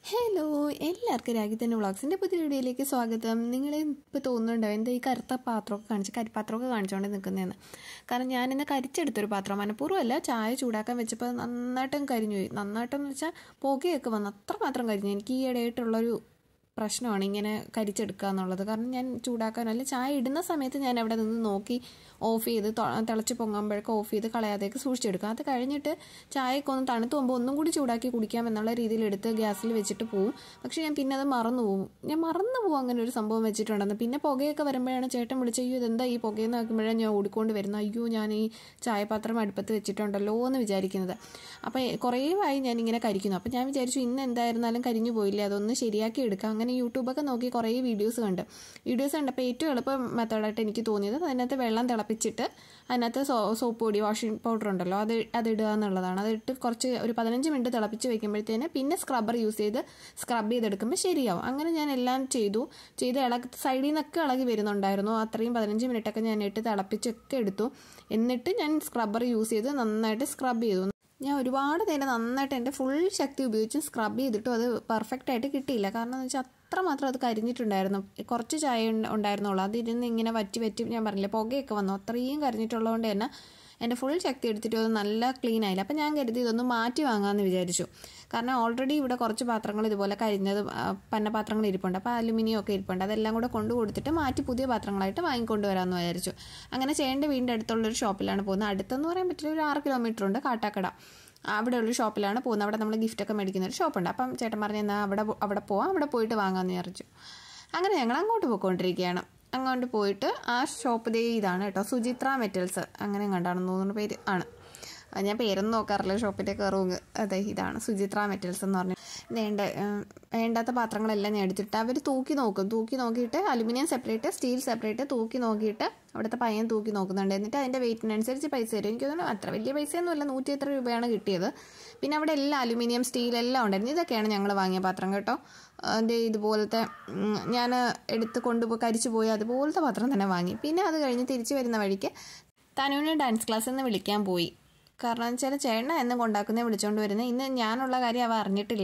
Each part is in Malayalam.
ഹലോ എല്ലാവർക്കും രാഗിത്തന്നെ വ്ളോഗ്സിൻ്റെ പുതിയ വീഡിയോയിലേക്ക് സ്വാഗതം നിങ്ങൾ ഇപ്പോൾ തോന്നുന്നുണ്ടോ എന്താ ഈ കറുത്ത പാത്രമൊക്കെ കാണിച്ച് കരിപ്പാത്രമൊക്കെ കാണിച്ചുകൊണ്ട് നിൽക്കുന്നതെന്ന് കാരണം ഞാനിന്ന് കരിച്ചെടുത്തൊരു പാത്രം മനഃപൂർവ്വമല്ല ചായ ചൂടാക്കാൻ വെച്ചപ്പോൾ നന്നായിട്ടും കരിഞ്ഞു പോയി നന്നായിട്ടെന്ന് വെച്ചാൽ പുകയൊക്കെ വന്നു അത്രമാത്രം കരിഞ്ഞു എനിക്ക് ഈ ഇടയായിട്ടുള്ളൊരു പ്രശ്നമാണ് ഇങ്ങനെ കരിച്ചെടുക്കുക എന്നുള്ളത് കാരണം ഞാൻ ചൂടാക്കാനല്ല ചായ ഇടുന്ന സമയത്ത് ഞാൻ അവിടെ നിന്ന് നോക്കി ഓഫ് ചെയ്ത് തൊ- തിളച്ച് പൊങ്ങുമ്പോഴൊക്കെ ഓഫ് ചെയ്ത് കളയാതെയൊക്കെ സൂക്ഷിച്ചെടുക്കും അത് കഴിഞ്ഞിട്ട് ചായയൊക്കെ ഒന്ന് തണുത്ത് പോകുമ്പോൾ ഒന്നും കൂടി ചൂടാക്കി കുടിക്കാം എന്നുള്ള രീതിയിൽ എടുത്ത് ഗ്യാസിൽ വെച്ചിട്ട് പോവും പക്ഷേ ഞാൻ പിന്നെ അത് മറന്നു പോകും ഞാൻ മറന്നു പോകും അങ്ങനെ ഒരു സംഭവം വെച്ചിട്ടുണ്ടെന്ന് പിന്നെ പുകയൊക്കെ വരുമ്പോഴാണ് ചേട്ടൻ വിളിച്ച് അയ്യോ ഇതെന്താ ഈ പുകയെന്ന് നോക്കുമ്പോഴാണ് ഞാൻ ഓടിക്കൊണ്ട് വരുന്നത് അയ്യോ ഞാൻ ഈ ചായപാത്രം അടുപ്പത്ത് വെച്ചിട്ടുണ്ടല്ലോ എന്ന് വിചാരിക്കുന്നത് അപ്പോൾ കുറേ ആയി ഞാൻ ഇങ്ങനെ കരിക്കുന്നു അപ്പോൾ ഞാൻ വിചാരിച്ചു ഇന്ന് എന്തായിരുന്നാലും കരിഞ്ഞു പോയില്ലേ അതൊന്ന് ശരിയാക്കി എടുക്കാം അങ്ങനെ യൂട്യൂബൊക്കെ നോക്കി കുറേ വീഡിയോസ് കണ്ട് വീഡിയോസ് കണ്ടപ്പോൾ ഏറ്റവും എളുപ്പ മെത്തേഡായിട്ട് എനിക്ക് തോന്നിയത് അതിനകത്ത് വെള്ളം തിളപ്പിച്ചിട്ട് അതിനകത്ത് സോ സോപ്പ് പൊടി വാഷിംഗ് പൗഡർ ഉണ്ടല്ലോ അത് അതിടുക എന്നുള്ളതാണ് അതിട്ട് കുറച്ച് ഒരു പതിനഞ്ച് മിനിറ്റ് തിളപ്പിച്ച് വെക്കുമ്പോഴത്തേന് പിന്നെ സ്ക്രബ്ബർ യൂസ് ചെയ്ത് സ്ക്രബ് ചെയ്തെടുക്കുമ്പോൾ ശരിയാവും അങ്ങനെ ഞാൻ എല്ലാം ചെയ്തു ചെയ്ത് ഇളകി സൈഡിൽ നിന്നൊക്കെ ഇളകി വരുന്നുണ്ടായിരുന്നു അത്രയും പതിനഞ്ച് മിനിറ്റൊക്കെ ഞാൻ ഇട്ട് തിളപ്പിച്ചൊക്കെ എടുത്തു എന്നിട്ട് ഞാൻ സ്ക്രബ്ബർ യൂസ് ചെയ്ത് നന്നായിട്ട് സ്ക്രബ് ചെയ്തു ഞാൻ ഒരുപാട് നേരം നന്നായിട്ട് എൻ്റെ ഫുൾ ശക്തി ഉപയോഗിച്ച് സ്ക്രബ് ചെയ്തിട്ടും അത് പെർഫെക്റ്റ് ആയിട്ട് കിട്ടിയില്ല കാരണം എന്ന് വെച്ചാൽ അത്രമാത്രം അത് കരിഞ്ഞിട്ടുണ്ടായിരുന്നു കുറച്ച് ചായ ഉണ്ട്- ഉണ്ടായിരുന്നുള്ളൂ അതിരുന്ന് ഇങ്ങനെ വറ്റി വറ്റി ഞാൻ പറഞ്ഞില്ലേ പുകയൊക്കെ വന്നു അത്രയും കരിഞ്ഞിട്ടുള്ളതുകൊണ്ട് തന്നെ എൻ്റെ ഫുൾ ശക്തി എടുത്തിട്ട് അത് നല്ല ക്ലീൻ ആയില്ല അപ്പം ഞാൻ കരുതി ഇതൊന്ന് മാറ്റി വാങ്ങാമെന്ന് വിചാരിച്ചു കാരണം ഓൾറെഡി ഇവിടെ കുറച്ച് പാത്രങ്ങൾ ഇതുപോലെ കരിഞ്ഞത് ആ, പന്നപാത്രങ്ങൾ ഇരിപ്പുണ്ട് അപ്പോൾ അലുമിനിയം ഒക്കെ ഇരിപ്പുണ്ട് അതെല്ലാം കൂടെ കൊണ്ടു കൊടുത്തിട്ട് മാറ്റി പുതിയ പാത്രങ്ങളായിട്ട് വാങ്ങിക്കൊണ്ട് വരാമെന്ന് വിചാരിച്ചു അങ്ങനെ ചേട്ടൻ്റെ വീടിൻ്റെ അടുത്തുള്ളൊരു ഷോപ്പിലാണ് പോകുന്നത് അടുത്തെന്ന് പറയാൻ പറ്റില്ല ഒരു ആറ് കിലോമീറ്റർ ഉണ്ട് കാട്ടാക്കട അവിടെ ഒരു ഷോപ്പിലാണ് പോകുന്നത് അവിടെ നമ്മൾ ഗിഫ്റ്റൊക്കെ മേടിക്കുന്ന ഒരു ഷോപ്പുണ്ട് അപ്പം ചേട്ടൻ പറഞ്ഞു എന്നാൽ അവിടെ പോ- അവിടെ പോവാം അവിടെ പോയിട്ട് വാങ്ങാമെന്ന് വിചാരിച്ചു അങ്ങനെ ഞങ്ങൾ അങ്ങോട്ട് പോയിക്കൊണ്ടിരിക്കുകയാണ് അങ്ങോട്ട് പോയിട്ട് ആ ഷോപ്പ് ദേ ഇതാണ് കേട്ടോ സുചിത്ര മെറ്റൽസ് അങ്ങനെ കണ്ടാണെന്ന് തോന്നുന്ന പേര് ആണ് ആ, ഞാൻ പേരൊന്നും നോക്കാറില്ല ഷോപ്പിൻ്റെ കയറും അതെ ഇതാണ് സുചിത്ര മെറ്റൽസ് എന്ന് പറഞ്ഞു വേണ്ട ഏഹ്, വേണ്ടാത്ത പാത്രങ്ങളെല്ലാം ഞാൻ എടുത്തിട്ട് അവർ തൂക്കി നോക്കും തൂക്കി നോക്കിയിട്ട് അലുമിനിയം സെപ്പറേറ്റ് സ്റ്റീൽ സെപ്പറേറ്റ് തൂക്കി നോക്കിയിട്ട് അവിടുത്തെ പയ്യൻ തൂക്കി നോക്കുന്നുണ്ട് എന്നിട്ട് അതിൻ്റെ വെയിറ്റിനനുസരിച്ച് പൈസ തരും എനിക്ക് തോന്നുന്നു അത്ര വലിയ പൈസയൊന്നുമില്ല നൂറ്റി എത്ര രൂപയാണ് കിട്ടിയത് പിന്നെ അവിടെ എല്ലാം അലുമിനിയം സ്റ്റീൽ എല്ലാം ഉണ്ടായിരുന്നു ഇതൊക്കെയാണ് ഞങ്ങൾ വാങ്ങിയ പാത്രം കേട്ടോ അതിൻ്റെ ഇതുപോലത്തെ ഞാൻ എടുത്ത് കൊണ്ടുപോയി കരിച്ചു പോയി അതുപോലത്തെ പാത്രം തന്നെ വാങ്ങി പിന്നെ അത് കഴിഞ്ഞ് തിരിച്ചു വരുന്ന വഴിക്ക് തനുവിനെ ഡാൻസ് ക്ലാസ്സിൽ നിന്ന് വിളിക്കാൻ പോയി കാരണം വെച്ചാൽ ചേട്ടന എന്നും കൊണ്ടാക്കുന്നേ വിളിച്ചുകൊണ്ട് വരുന്നത് ഇന്ന് ഞാനുള്ള കാര്യം അവ അറിഞ്ഞിട്ടില്ല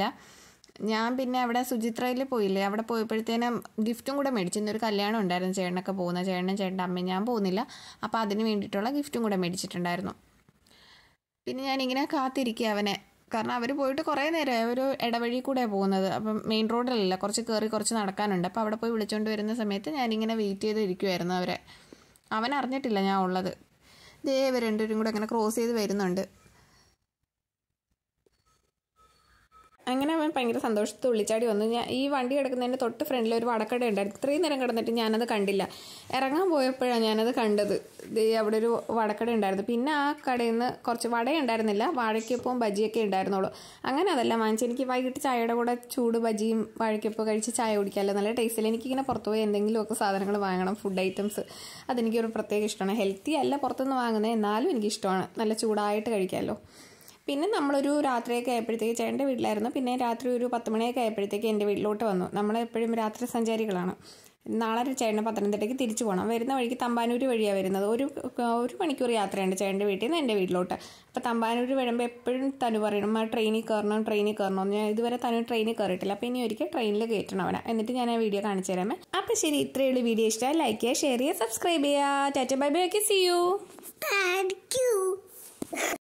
ഞാൻ പിന്നെ അവിടെ സുചിത്രയിൽ പോയില്ലേ അവിടെ പോയപ്പോഴത്തേനും ഗിഫ്റ്റും കൂടെ മേടിച്ചു ഇന്നൊരു കല്യാണം ഉണ്ടായിരുന്നു ചേട്ടനൊക്കെ പോകുന്ന ചേട്ടനും ചേട്ടൻ്റെ അമ്മയും ഞാൻ പോകുന്നില്ല അപ്പോൾ അതിന് വേണ്ടിയിട്ടുള്ള ഗിഫ്റ്റും കൂടെ മേടിച്ചിട്ടുണ്ടായിരുന്നു പിന്നെ ഞാനിങ്ങനെ കാത്തിരിക്കുക അവനെ കാരണം അവർ പോയിട്ട് കുറേ നേരമായി ഒരു ഇടവഴി കൂടെ പോകുന്നത് അപ്പം മെയിൻ റോഡിലല്ല കുറച്ച് കയറി കുറച്ച് നടക്കാനുണ്ട് അപ്പോൾ അവിടെ പോയി വിളിച്ചുകൊണ്ട് വരുന്ന സമയത്ത് ഞാനിങ്ങനെ വെയിറ്റ് ചെയ്ത് ഇരിക്കുമായിരുന്നു അവരെ അവൻ അറിഞ്ഞിട്ടില്ല ഞാൻ ഉള്ളത് ദേ ഇവർ രണ്ടുപേരും കൂടെ അങ്ങനെ ക്രോസ് ചെയ്ത് വരുന്നുണ്ട് അങ്ങനെ അവൻ ഭയങ്കര സന്തോഷത്തിൽ ഉള്ളിച്ചാടി വന്നു ഞാൻ ഈ വണ്ടി കിടക്കുന്നതിൻ്റെ തൊട്ട് ഫ്രണ്ടിൽ ഒരു വടക്കട ഉണ്ടായിരുന്നു ഇത്രയും നേരം കിടന്നിട്ട് ഞാനത് കണ്ടില്ല ഇറങ്ങാൻ പോയപ്പോഴാണ് ഞാനത് കണ്ടത് ദേ അവിടെ ഒരു വടക്കട ഉണ്ടായിരുന്നു പിന്നെ ആ കടയിൽ നിന്ന് കുറച്ച് വട ഉണ്ടായിരുന്നില്ല വാഴയ്ക്കപ്പവും ബജിയൊക്കെ ഉണ്ടായിരുന്നുള്ളൂ അങ്ങനെ അതെല്ലാം വാങ്ങിച്ച് എനിക്ക് വൈകിട്ട് ചായയുടെ കൂടെ ചൂട് ബജിയും വാഴയ്ക്കപ്പവും കഴിച്ച് ചായ കുടിക്കാമല്ലോ നല്ല ടേസ്റ്റിൽ എനിക്കിങ്ങനെ പുറത്ത് പോയി എന്തെങ്കിലുമൊക്കെ സാധനങ്ങൾ വാങ്ങണം ഫുഡ് ഐറ്റംസ് അതെനിക്കൊരു പ്രത്യേക ഇഷ്ടമാണ് ഹെൽത്തി അല്ല പുറത്തുനിന്ന് വാങ്ങുന്നത് എന്നാലും എനിക്കിഷ്ടമാണ് നല്ല ചൂടായിട്ട് കഴിക്കാമല്ലോ പിന്നെ നമ്മളൊരു രാത്രിയൊക്കെ ആയപ്പോഴത്തേക്ക് ചേട്ടൻ്റെ വീട്ടിലായിരുന്നു പിന്നെ രാത്രി ഒരു പത്ത് മണിയൊക്കെ ആയപ്പോഴത്തേക്ക് എൻ്റെ വീട്ടിലോട്ട് വന്നു നമ്മൾ എപ്പോഴും രാത്രി സഞ്ചാരികളാണ് നാളെ ഒരു ചേട്ടൻ്റെ പത്തനംതിട്ടയ്ക്ക് തിരിച്ചു പോകണം വരുന്ന വഴിക്ക് തമ്പാനൂർ വഴിയാണ് വരുന്നത് ഒരു ഒരു മണിക്കൂർ യാത്രയുണ്ട് ചേട്ടൻ്റെ വീട്ടിൽ നിന്ന് എൻ്റെ വീട്ടിലോട്ട് അപ്പോൾ തമ്പാനൂർ വരുമ്പോൾ എപ്പോഴും തനു പറയണം ആ ട്രെയിനിൽ കയറണം ട്രെയിനിൽ കയറണം ഞാൻ ഇതുവരെ തനു ട്രെയിനിൽ കയറിയിട്ടില്ല അപ്പോൾ ഇനി ഒരിക്കൽ ട്രെയിനിൽ കയറ്റണം അവനെ എന്നിട്ട് ഞാൻ ആ വീഡിയോ കാണിച്ചു തരാമേ അപ്പോൾ ശരി ഇത്രയുള്ള വീഡിയോ ഇഷ്ടമായി ലൈക്ക് ചെയ്യുക ഷെയർ ചെയ്യുക സബ്സ്ക്രൈബ് ചെയ്യുക tata bye bye okay see you Thank you.